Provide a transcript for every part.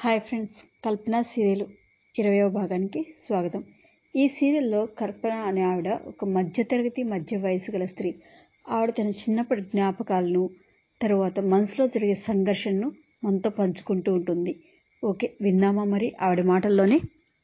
hi friends కల్పన serial ఇరవయవ భాగానికి స్వాగతం ఈ సీరియల్లో కల్పన అనే ఆవిడ ఒక మధ్యతరగతి మధ్య వయసు గల స్త్రీ ఆవిడ తన చిన్నప్పటి జ్ఞాపకాలను తర్వాత మనసులో జరిగే సంఘర్షణను మనతో పంచుకుంటూ ఉంటుంది ఓకే విందామా మరి ఆవిడ మాటల్లోనే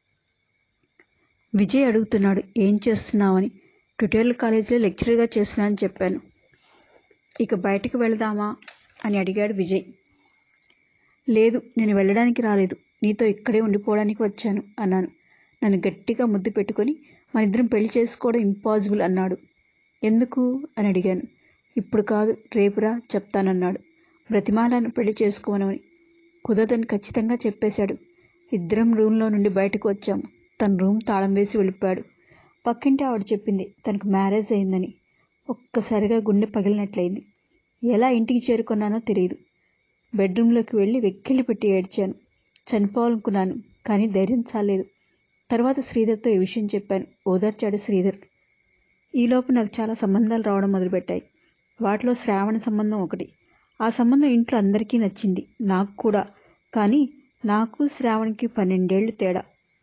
విజయ్ అడుగుతున్నాడు ఏం చేస్తున్నావని ట్యుటోరియల్ కాలేజీలో లెక్చరర్గా చేస్తున్నానని చెప్పాను ఇక బయటకు వెళదామా అని అడిగాడు విజయ్ లేదు నేను వెళ్ళడానికి రాలేదు నీతో ఇక్కడే ఉండిపోవడానికి వచ్చాను అన్నాను నన్ను గట్టిగా ముద్దు పెట్టుకొని మన ఇద్దరం పెళ్లి చేసుకోవడం ఇంపాసిబుల్ అన్నాడు ఎందుకు అని అడిగాను ఇప్పుడు కాదు రేపురా చెప్తానన్నాడు బ్రతిమాలను పెళ్లి చేసుకోమని కుదరదని ఖచ్చితంగా చెప్పేశాడు ఇద్దరం రూమ్లో నుండి బయటకు వచ్చాము తన రూమ్ తాళం వేసి వెళ్ళిపోయాడు పక్కింటి ఆవిడ చెప్పింది తనకు మ్యారేజ్ అయిందని ఒక్కసారిగా గుండె పగిలినట్లయింది ఎలా ఇంటికి చేరుకున్నానో తెలియదు బెడ్రూమ్లోకి వెళ్ళి వెక్కిళ్ళు పెట్టి ఏడ్చాను చనిపోవాలనుకున్నాను కానీ ధైర్యం చాలేదు తర్వాత శ్రీధర్తో ఈ విషయం చెప్పాను ఓదార్చాడు శ్రీధర్ ఈలోపు నాకు చాలా సంబంధాలు రావడం మొదలుపెట్టాయి వాటిలో శ్రావణ సంబంధం ఒకటి ఆ సంబంధం ఇంట్లో అందరికీ నచ్చింది నాకు కూడా కానీ నాకు శ్రావణ్కి పన్నెండేళ్లు తేడా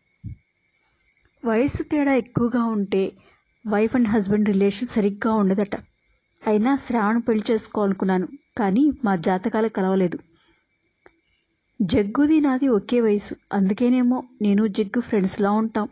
వయసు తేడా ఎక్కువగా ఉంటే వైఫ్ అండ్ హస్బెండ్ రిలేషన్ సరిగ్గా ఉండదట అయినా శ్రావణ పెళ్లి చేసుకోవాలనుకున్నాను కానీ మా జాతకాలు కలవలేదు జగ్గుది నాది ఒకే వయసు అందుకేనేమో నేను జగ్గు ఫ్రెండ్స్లా ఉంటాం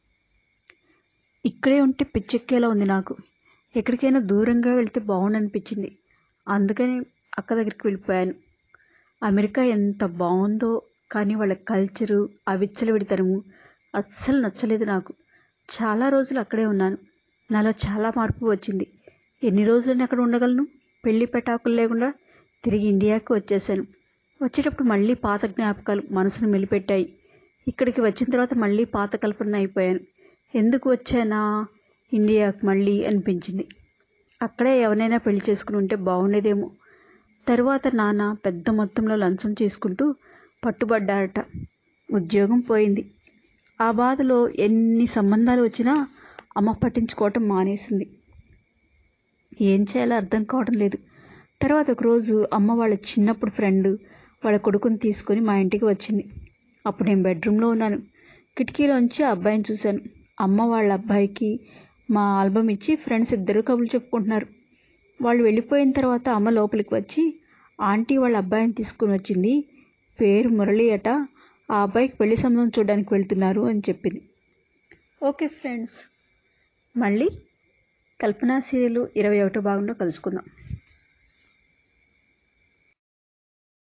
ఇక్కడే ఉంటే పిచ్చెక్కేలా ఉంది నాకు ఎక్కడికైనా దూరంగా వెళ్తే బాగుండనిపించింది అందుకని అక్క దగ్గరికి వెళ్ళిపోయాను అమెరికా ఎంత బాగుందో కానీ వాళ్ళ కల్చరు ఆ విచ్చలవిడితనము అస్సలు నచ్చలేదు నాకు చాలా రోజులు అక్కడే ఉన్నాను నాలో చాలా మార్పు వచ్చింది ఎన్ని రోజులని అక్కడ ఉండగలను పెళ్లి పెటాకులు లేకుండా తిరిగి ఇండియాకి వచ్చేసాను వచ్చేటప్పుడు మళ్ళీ పాత జ్ఞాపకాలు మనసును మెలిపెట్టాయి ఇక్కడికి వచ్చిన తర్వాత మళ్ళీ పాత కల్పన అయిపోయాను ఎందుకు వచ్చానా ఇండియాకి మళ్ళీ అనిపించింది అక్కడే ఎవరైనా పెళ్లి చేసుకుని ఉంటే బాగుండేదేమో తరువాత నాన్న పెద్ద మొత్తంలో లంచం చేసుకుంటూ పట్టుబడ్డారట ఉద్యోగం పోయింది ఆ బాధలో ఎన్ని సంబంధాలు వచ్చినా అమ్మ పట్టించుకోవటం మానేసింది ఏం చేయాలో అర్థం కావడం లేదు తర్వాత ఒకరోజు అమ్మ వాళ్ళ చిన్నప్పుడు ఫ్రెండ్ వాళ్ళ కొడుకుని తీసుకొని మా ఇంటికి వచ్చింది అప్పుడు నేను బెడ్రూమ్లో ఉన్నాను కిటికీలోంచి ఆ అబ్బాయిని చూశాను అమ్మ వాళ్ళ అబ్బాయికి మా ఆల్బమ్ ఇచ్చి ఫ్రెండ్స్ ఇద్దరు కబుర్లు చెప్పుకుంటున్నారు వాళ్ళు వెళ్ళిపోయిన తర్వాత అమ్మ లోపలికి వచ్చి ఆంటీ వాళ్ళ అబ్బాయిని తీసుకుని వచ్చింది పేరు మురళి అట ఆ అబ్బాయికి పెళ్లి సంబంధం చూడడానికి వెళ్తున్నారు అని చెప్పింది ఓకే ఫ్రెండ్స్ మళ్ళీ కల్పనా సీరియల్ ఇరవై ఒకటో భాగంలో కలుసుకుందాం